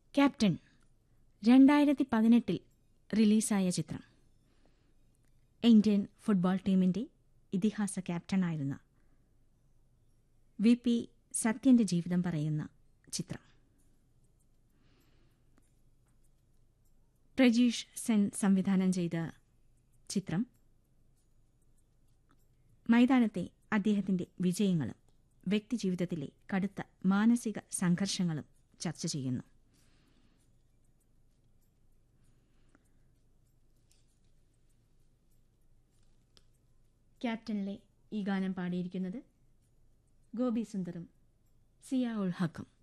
captain രണ്ടായിരത്തി പതിനെട്ടിൽ റിലീസായ ചിത്രം ഇന്ത്യൻ ഫുട്ബോൾ ടീമിന്റെ ഇതിഹാസ ക്യാപ്റ്റനായിരുന്ന വി പി സത്യന്റെ ജീവിതം പറയുന്ന ചിത്രം പ്രജീഷ് സെൻ സംവിധാനം ചെയ്ത ചിത്രം മൈതാനത്തെ അദ്ദേഹത്തിന്റെ വിജയങ്ങളും വ്യക്തിജീവിതത്തിലെ കടുത്ത മാനസിക സംഘർഷങ്ങളും ചർച്ച ചെയ്യുന്നു ക്യാപ്റ്റനിലെ ഈ ഗാനം പാടിയിരിക്കുന്നത് ഗോപി സുന്ദറും സിയ ഉൾ ഹക്കും